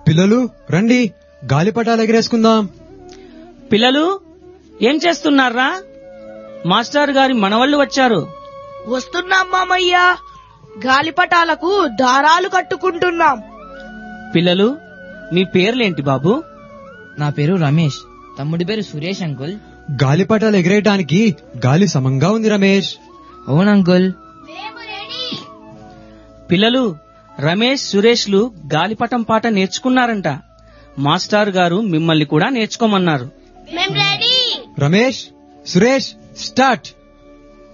పిల్లలు రండి గాలిపటాలు ఎగరేసుకుందాం పిల్లలు ఏం చేస్తున్నారా మాస్టర్ గారి మనవళ్ళు వచ్చారు వస్తున్నాం మామయ్య గాలిపటాలకు దారాలు కట్టుకుంటున్నాం పిల్లలు మీ పేర్లేంటి బాబు నా పేరు రమేష్ తమ్ముడి పేరు సురేష్ అంకుల్ గాలిపటాలు ఎగరేయడానికి గాలి సమంగా ఉంది రమేష్ అవును అంకుల్ పిల్లలు రమేష్ సురేష్లు గాలిపటం పాట నేర్చుకున్నారంట మాస్టర్ గారు మిమ్మల్ని కూడా నేర్చుకోమన్నారు రమేష్ సురేష్ స్టార్ట్